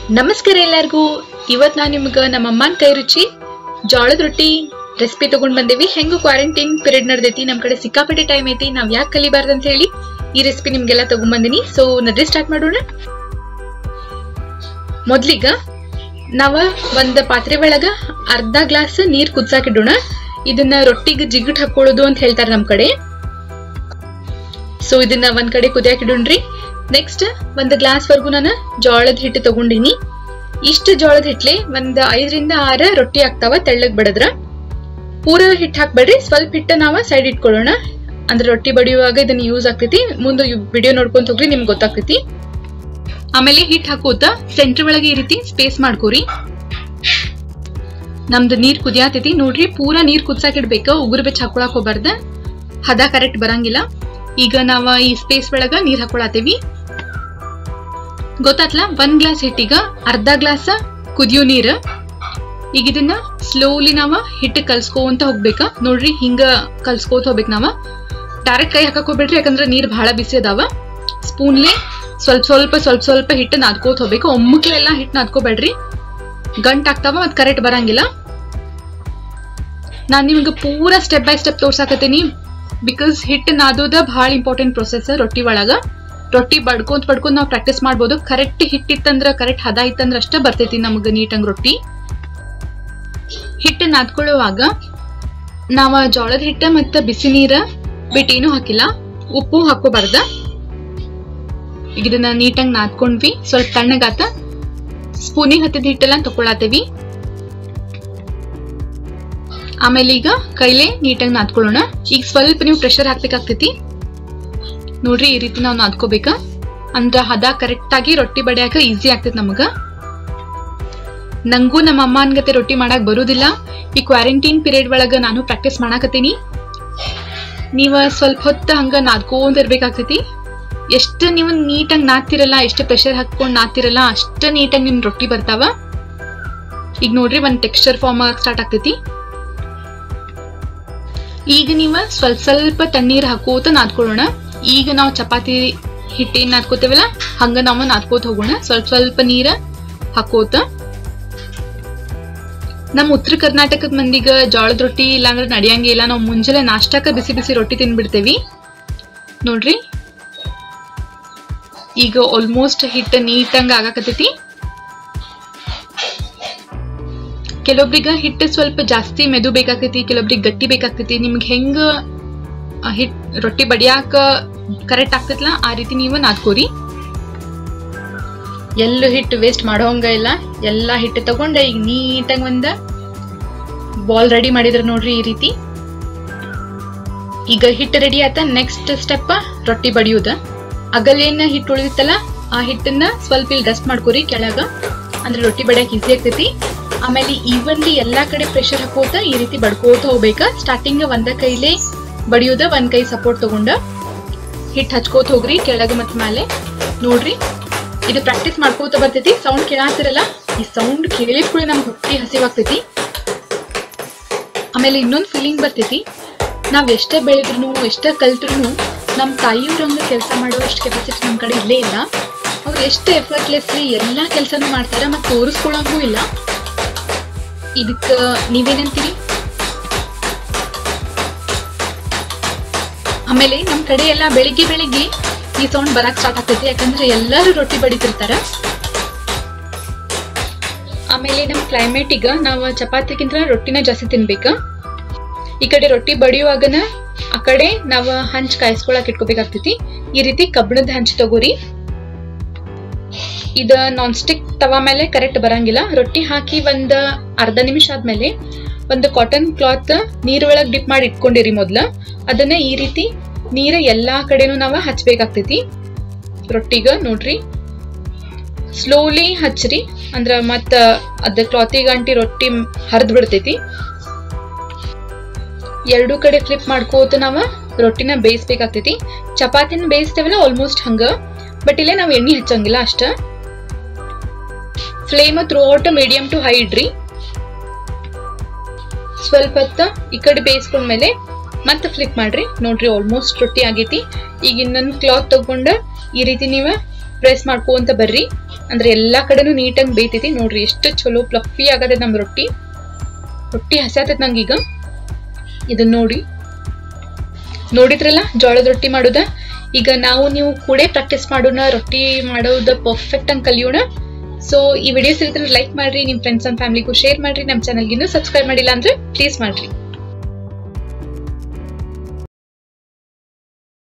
ನಮಸ್ಕಾರ ಎಲ್ಲರಿಗೂ ಇವತ್ ನಾನು ನಿಮ್ಗೆ ನಮ್ಮ ಅಮ್ಮನ ಕೈ ರುಚಿ ಜೋಳದ ರೊಟ್ಟಿ ರೆಸಿಪಿ ತಗೊಂಡ್ ಬಂದೇವಿ ಹೆಂಗು ಕ್ವಾರಂಟೈನ್ ಪೀರಿಯಡ್ ನಡೆದೈತಿ ನಮ್ ಕಡೆ ಸಿಕ್ಕಾಪಟ್ಟೆ ಟೈಮ್ ಐತಿ ನಾವ್ ಯಾಕೆ ಕಲಿಬಾರ್ದು ಅಂತ ಹೇಳಿ ಈ ರೆಸಿಪಿ ನಿಮ್ಗೆಲ್ಲ ತಗೊಂಡ್ ಬಂದಿನಿ ಸೊ ನದಿ ಸ್ಟಾರ್ಟ್ ಮಾಡೋಣ ಮೊದ್ಲಿಗ ನಾವ ಒಂದ್ ಪಾತ್ರೆ ಒಳಗ ಅರ್ಧ ಗ್ಲಾಸ್ ನೀರ್ ಕುದ್ಸಾಕಿಡೋಣ ಇದನ್ನ ರೊಟ್ಟಿಗೆ ಜಿಗಿಟ್ ಹಾಕೊಳ್ಳೋದು ಅಂತ ಹೇಳ್ತಾರೆ ನಮ್ ಕಡೆ ಸೊ ಇದನ್ನ ಒಂದ್ ಕಡೆ ಕುದಿಯಾಕಿಡೋಣ್ರಿ ನೆಕ್ಸ್ಟ್ ಒಂದ್ ಗ್ಲಾಸ್ ವರ್ಗು ನಾನು ಜೋಳದ ಹಿಟ್ಟು ತಗೊಂಡಿನಿ ಇಷ್ಟು ಜೋಳದ ಹಿಟ್ಲೆ ಒಂದ್ ಐದರಿಂದ ಆರ ರೊಟ್ಟಿ ಆಗ್ತಾವ ತೆಳ್ಳಗ್ ಬಡದ್ರ ಪೂರ ಹಿಟ್ಟು ಹಾಕ್ಬೇಡ್ರಿ ಸ್ವಲ್ಪ ಹಿಟ್ಟು ನಾವ ಸೈಡ್ ಇಟ್ಕೊಳ್ಳೋಣ ಅಂದ್ರೆ ರೊಟ್ಟಿ ಬಡಿಯುವಾಗ ಇದನ್ನ ಯೂಸ್ ಆಗ್ತೈತಿ ಮುಂದೆ ವಿಡಿಯೋ ನೋಡ್ಕೊಂತ ಹೋಗ್ರಿ ನಿಮ್ಗೆ ಗೊತ್ತಾಗ್ತೈತಿ ಆಮೇಲೆ ಹಿಟ್ ಹಾಕೋತ ಸೆಂಟರ್ ಒಳಗೆ ಈ ರೀತಿ ಸ್ಪೇಸ್ ಮಾಡ್ಕೋರಿ ನಮ್ದು ನೀರ್ ಕುದಿಯಾತೈತಿ ನೋಡ್ರಿ ಪೂರಾ ನೀರ್ ಕುದ್ಸಾಕಿಡ್ಬೇಕ ಉಗುರು ಬೆಚ್ಚ ಹಾಕೊಳಕ್ ಹೋಗ್ಬಾರ್ದ ಹದ ಕರೆಕ್ಟ್ ಬರಂಗಿಲ್ಲ ಈಗ ನಾವ ಈ ಸ್ಪೇಸ್ ಒಳಗ ನೀರ್ ಹಾಕೊಳತೇವಿ ಗೊತ್ತಾತ್ಲ ಒಂದ್ ಗ್ಲಾಸ್ ಹಿಟ್ಟಿಗ ಅರ್ಧ ಗ್ಲಾಸ್ ಕುದಿಯೋ ನೀರ್ ಈಗ ಇದನ್ನ ಸ್ಲೋಲಿ ನಾವ ಹಿಟ್ಟು ಕಲ್ಸ್ಕೊಂತ ಹೋಗ್ಬೇಕ ನೋಡ್ರಿ ಹಿಂಗ ಕಲ್ಸ್ಕೋತ ಹೋಗ್ಬೇಕು ನಾವ ಡೈರೆಕ್ಟ್ ಕೈ ಹಾಕಕ್ ಹೋಗ್ಬೇಡ್ರಿ ಯಾಕಂದ್ರ ನೀರ್ ಬಹಳ ಬಿಸಿ ಅದಾವ ಸ್ಪೂನ್ಲಿ ಸ್ವಲ್ಪ ಸ್ವಲ್ಪ ಸ್ವಲ್ಪ ಸ್ವಲ್ಪ ಹಿಟ್ಟು ನಾದ್ಕೋತ ಹೋಗ್ಬೇಕು ಒಮ್ಮಕ್ಲೆಲ್ಲ ಹಿಟ್ಟು ನಾದ್ಕೋಬೇಡ್ರಿ ಗಂಟ್ ಆಗ್ತಾವ ಮತ್ ಕರೆಕ್ಟ್ ಬರಂಗಿಲ್ಲ ನಾನ್ ನಿಮ್ಗೆ ಪೂರಾ ಸ್ಟೆಪ್ ಬೈ ಸ್ಟೆಪ್ ತೋರ್ಸಾಕತ್ತೀನಿ ಬಿಕಾಸ್ ಹಿಟ್ಟು ನಾದೋದ ಬಹಳ ಇಂಪಾರ್ಟೆಂಟ್ ಪ್ರೊಸೆಸ್ ರೊಟ್ಟಿ ಒಳಗ ರೊಟ್ಟಿ ಬಡ್ಕೊಂತ ಬಡ್ಕೊಂತ ನಾವು ಪ್ರಾಕ್ಟೀಸ್ ಮಾಡ್ಬೋದು ಕರೆಕ್ಟ್ ಹಿಟ್ಟಿತ್ತಂದ್ರ ಕರೆಕ್ಟ್ ಹದ ಇತ್ತಂದ್ರ ಅಷ್ಟ ಬರ್ತೈತಿ ನಮ್ಗೆ ನೀಟಂಗ್ ರೊಟ್ಟಿ ಹಿಟ್ಟು ನಾದ್ಕೊಳ್ಳುವಾಗ ನಾವ ಜೋಳದ ಹಿಟ್ಟ ಮತ್ತ ಬಿಸಿ ನೀರ ಬಿಟ್ಟೇನು ಹಾಕಿಲ್ಲ ಉಪ್ಪು ಹಾಕೋಬಾರ್ದ ಈಗ ಇದನ್ನ ನೀಟಂಗ್ ನಾದ್ಕೊಂಡ್ವಿ ಸ್ವಲ್ಪ ತಣ್ಣಗಾತ ಸ್ಪೂನಿಗೆ ಹತ್ತಿದ ಹಿಟ್ಟೆಲ್ಲ ತಕೊಳತೇವಿ ಆಮೇಲೆ ಈಗ ಕೈಲೇ ನೀಟಾಗಿ ನಾದ್ಕೊಳ್ಳೋಣ ಈಗ ಸ್ವಲ್ಪ ನೀವು ಪ್ರೆಷರ್ ಹಾಕ್ಬೇಕಾಗ್ತೈತಿ ನೋಡ್ರಿ ಈ ರೀತಿ ನಾವು ನಾದ್ಕೋಬೇಕ ಅಂದ್ರ ಹದ ಕರೆಕ್ಟ್ ಆಗಿ ರೊಟ್ಟಿ ಬಡಿಯಾಕ ಈಸಿ ಆಗ್ತೈತಿ ನಮಗ ನಂಗೂ ನಮ್ಮ ಅಮ್ಮ ಅನ್ಗತೆ ರೊಟ್ಟಿ ಮಾಡಕ್ ಬರುದಿಲ್ಲ ಈ ಕ್ವಾರಂಟೈನ್ ಪೀರಿಯಡ್ ಒಳಗ ನಾನು ಪ್ರಾಕ್ಟೀಸ್ ಮಾಡಾಕತ್ತೀನಿ ನೀವ ಸ್ವಲ್ಪ ಹೊತ್ತ ಹಂಗ ನಾದ್ಕೊಂತ ಇರ್ಬೇಕಾಗ್ತೈತಿ ಎಷ್ಟು ನೀವು ನೀಟಾಗಿ ನಾದ್ತಿರಲ್ಲ ಎಷ್ಟು ಪ್ರೆಷರ್ ಹಾಕೊಂಡ್ ನಾದ್ತಿರಲ್ಲ ಅಷ್ಟ ನೀಟಾಗಿ ನಿಮ್ ರೊಟ್ಟಿ ಬರ್ತಾವ ಈಗ ನೋಡ್ರಿ ಒಂದ್ ಟೆಕ್ಸ್ಚರ್ ಫಾರ್ಮ್ ಆಗಕ್ ಸ್ಟಾರ್ಟ್ ಆಗ್ತೈತಿ ಈಗ ನೀವ ಸ್ವಲ್ಪ ಸ್ವಲ್ಪ ತಣ್ಣೀರ್ ಹಾಕೋತ ನಾದ್ಕೊಳ್ಳೋಣ ಈಗ ನಾವು ಚಪಾತಿ ಹಿಟ್ಟೇನ್ ನಾದ್ಕೋತೇವಲ್ಲ ಹಂಗ ನಾವು ನಾದ್ಕೋತ ಹೋಗೋಣ ಸ್ವಲ್ಪ ಸ್ವಲ್ಪ ನೀರ ಹಾಕೋತ ನಮ್ಮ ಉತ್ತರ ಕರ್ನಾಟಕದ ಮಂದಿಗ ಜೋಳದ ರೊಟ್ಟಿ ಇಲ್ಲಾಂದ್ರೆ ನಡಿಯಂಗೆ ಇಲ್ಲ ನಾವು ಮುಂಜಾನೆ ನಾಷ್ಟಕ್ಕ ಬಿಸಿ ಬಿಸಿ ರೊಟ್ಟಿ ತಿನ್ಬಿಡ್ತೇವಿ ನೋಡ್ರಿ ಈಗ ಆಲ್ಮೋಸ್ಟ್ ಹಿಟ್ಟು ನೀಟಂಗ ಆಗಾಕತ್ತೈತಿ ಕೆಲವೊಬ್ರಿಗೆ ಹಿಟ್ಟು ಸ್ವಲ್ಪ ಜಾಸ್ತಿ ಮೆದು ಬೇಕಾಗ್ತೈತಿ ಕೆಲವೊಬ್ರಿಗೆ ಗಟ್ಟಿ ಬೇಕಾಗ್ತೈತಿ ನಿಮ್ಗೆ ಹೆಂಗ ಆ ಹಿಟ್ ರೊಟ್ಟಿ ಬಡಿಯಾಕ ಕರೆಕ್ಟ್ ಆಗ್ತೈತ್ಲ ಆ ರೀತಿ ನೀವು ನಾದ್ಕೋರಿ ಎಲ್ಲೂ ಹಿಟ್ಟು ವೇಸ್ಟ್ ಮಾಡೋಂಗ ಇಲ್ಲ ಎಲ್ಲಾ ಹಿಟ್ಟು ತಗೊಂಡೆ ಈಗ ನೀಟಾಗಿ ಒಂದ ಬಾಲ್ ರೆಡಿ ಮಾಡಿದ್ರ ನೋಡ್ರಿ ಈ ರೀತಿ ಈಗ ಹಿಟ್ಟು ರೆಡಿ ಆತ ನೆಕ್ಸ್ಟ್ ಸ್ಟೆಪ್ ರೊಟ್ಟಿ ಬಡಿಯೋದ ಅಗಲೇನ ಹಿಟ್ಟು ಉಳಿದಿತ್ತಲ್ಲ ಆ ಹಿಟ್ಟನ್ನ ಸ್ವಲ್ಪ ಇಲ್ಲಿ ಡಸ್ಟ್ ಮಾಡ್ಕೋರಿ ಕೆಳಗ ಅಂದ್ರೆ ರೊಟ್ಟಿ ಬಡಿಯಕ್ ಈಸಿ ಆಗ್ತೈತಿ ಆಮೇಲೆ ಈವನ್ಲಿ ಎಲ್ಲಾ ಕಡೆ ಪ್ರೆಷರ್ ಹಾಕೋತ ಈ ರೀತಿ ಬಡ್ಕೋತ ಹೋಗ್ಬೇಕ ಸ್ಟಾರ್ಟಿಂಗ್ ಒಂದ ಕೈಲೇ ಬಡಿಯೋದ ಒಂದ್ ಕೈ ಸಪೋರ್ಟ್ ತಗೊಂಡ ಹಿಟ್ ಹಚ್ಕೋತ ಹೋಗ್ರಿ ಕೆಳಗ ಮತ್ ಮೇಲೆ ನೋಡ್ರಿ ಇದು ಪ್ರಾಕ್ಟೀಸ್ ಮಾಡ್ಕೋತ ಬರ್ತೈತಿ ಸೌಂಡ್ ಕೇಳಾತಿರಲ್ಲ ಈ ಸೌಂಡ್ ಕೇಳಿದ ಕೂಡ ನಮ್ಗೆ ಹೊಟ್ಟಿ ಹಸಿವಾಗ್ತೈತಿ ಆಮೇಲೆ ಇನ್ನೊಂದು ಫೀಲಿಂಗ್ ಬರ್ತೈತಿ ನಾವ್ ಎಷ್ಟೇ ಬೆಳೆದ್ರು ಎಷ್ಟೇ ಕಲ್ತ್ರು ನಮ್ ತಾಯಿಯವ್ರಂಗ ಕೆಲಸ ಮಾಡುವಷ್ಟು ಕೆಪಾಸಿಟಿ ನಮ್ ಕಡೆ ಇಲ್ಲೇ ಇಲ್ಲ ಅವ್ರು ಎಷ್ಟು ಎಫರ್ಟ್ಲೆಸ್ಲಿ ಎಲ್ಲಾ ಕೆಲಸನೂ ಮಾಡ್ತಾರ ಮತ್ತೆ ತೋರಿಸ್ಕೊಳಂಗೂ ಇಲ್ಲ ಇದಕ್ಕ ನೀವೇನಂತೀರಿ ಆಮೇಲೆ ನಮ್ ಕಡೆ ಎಲ್ಲ ಬೆಳಿಗ್ಗೆ ಬೆಳಿಗ್ಗೆ ಈ ಸೌಂಡ್ ಬರಕ್ ಸ್ಟಾರ್ಟ್ ಆಗ್ತೈತಿ ಯಾಕಂದ್ರೆ ಎಲ್ಲರೂ ರೊಟ್ಟಿ ಬಡಿತಿರ್ತಾರ ಆಮೇಲೆ ನಮ್ ಕ್ಲೈಮೇಟ್ ಈಗ ನಾವು ಚಪಾತಿಗಿಂತ ರೊಟ್ಟಿನ ಜಾಸ್ತಿ ತಿನ್ಬೇಕ ಈ ಕಡೆ ರೊಟ್ಟಿ ಬಡಿಯುವಾಗನ ಆ ಕಡೆ ನಾವ್ ಹಂಚ್ ಕಾಯಿಸ್ಕೊಳಕ್ ಇಟ್ಕೋಬೇಕಾಗ್ತೈತಿ ಈ ರೀತಿ ಕಬ್ಬಣದ ಹಂಚ್ ತಗೋರಿ ಇದ ನಾನ್ ಸ್ಟಿಕ್ ತವಾ ಮೇಲೆ ಕರೆಕ್ಟ್ ಬರಂಗಿಲ್ಲ ರೊಟ್ಟಿ ಹಾಕಿ ಒಂದ್ ಅರ್ಧ ನಿಮಿಷ ಆದ್ಮೇಲೆ ಒಂದು ಕಾಟನ್ ಕ್ಲಾತ್ ನೀರ್ ಒಳಗ್ ಡಿಪ್ ಮಾಡಿ ಇಟ್ಕೊಂಡಿರಿ ಮೊದ್ಲ ಅದನ್ನ ಈ ರೀತಿ ನೀರ ಎಲ್ಲಾ ಕಡೆನೂ ನಾವ ಹಚ್ಬೇಕಾಗ್ತೈತಿ ರೊಟ್ಟಿಗ ನೋಡ್ರಿ ಸ್ಲೋಲಿ ಹಚ್ರಿ ಅಂದ್ರ ಮತ್ತ ಅದ ಕ್ಲಾತಿಗೆ ಅಂಟಿ ರೊಟ್ಟಿ ಹರಿದ್ ಬಿಡ್ತೈತಿ ಎರಡೂ ಕಡೆ ಫ್ಲಿಪ್ ಮಾಡ್ಕೋತ ನಾವ ರೊಟ್ಟಿನ ಬೇಯಿಸ್ಬೇಕಾಗ್ತೈತಿ ಚಪಾತಿನ ಬೇಯಿಸ್ತೇವಲ್ಲ ಆಲ್ಮೋಸ್ಟ್ ಹಂಗ ಬಟ್ ಇಲ್ಲೇ ನಾವ್ ಎಣ್ಣೆ ಹಚ್ಚಂಗಿಲ್ಲ ಅಷ್ಟ flame throughout medium to high ಇಡ್ರಿ ಸ್ವಲ್ಪ ಹೊತ್ತ ಈ ಕಡೆ ಬೇಯಿಸ್ಕೊಂಡ್ಮೇಲೆ ಮತ್ತೆ ಫ್ಲಿಪ್ ಮಾಡ್ರಿ ನೋಡ್ರಿ ಆಲ್ಮೋಸ್ಟ್ ರೊಟ್ಟಿ ಆಗೈತಿ ಈಗ ಇನ್ನೊಂದು ಕ್ಲಾತ್ ತಗೊಂಡ ಈ ರೀತಿ ನೀವ ಪ್ರೆಸ್ ಮಾಡ್ಕೊಂತ ಬರ್ರಿ ಅಂದ್ರೆ ಎಲ್ಲಾ ಕಡೆನೂ ನೀಟಾಗಿ ಬೇಯ್ತೈತಿ ನೋಡ್ರಿ ಎಷ್ಟು ಚಲೋ ಪ್ಲಫಿ ಆಗದೆ ನಮ್ ರೊಟ್ಟಿ ರೊಟ್ಟಿ ಹಸ್ಯಾತೈತ್ ನಂಗೀಗ ಇದನ್ನ ನೋಡಿ ನೋಡಿದ್ರಲ್ಲ ಜೋಳದ ರೊಟ್ಟಿ ಮಾಡೋದ ಈಗ ನಾವು ನೀವು ಕೂಡ ಪ್ರಾಕ್ಟೀಸ್ ಮಾಡೋಣ ರೊಟ್ಟಿ ಮಾಡೋದ ಪರ್ಫೆಕ್ಟ್ ಆಗಿ ಕಲಿಯೋಣ ಸೊ ಈ ವಿಡಿಯೋಸ್ ಇದ್ರೆ ಲೈಕ್ ಮಾಡ್ರಿ ನಿಮ್ ಫ್ರೆಂಡ್ಸ್ ಅಂಡ್ ಫ್ಯಾಮಿಲಿಗೂ ಶೇರ್ ಮಾಡ್ರಿ ನಮ್ಮ ಚಾನಲ್ಗಿನ್ನೂ ಸಬ್ಸ್ಕ್ರೈಬ್ ಮಾಡಿಲ್ಲ ಅಂದ್ರೆ ಪ್ಲೀಸ್ ಮಾಡ್ರಿ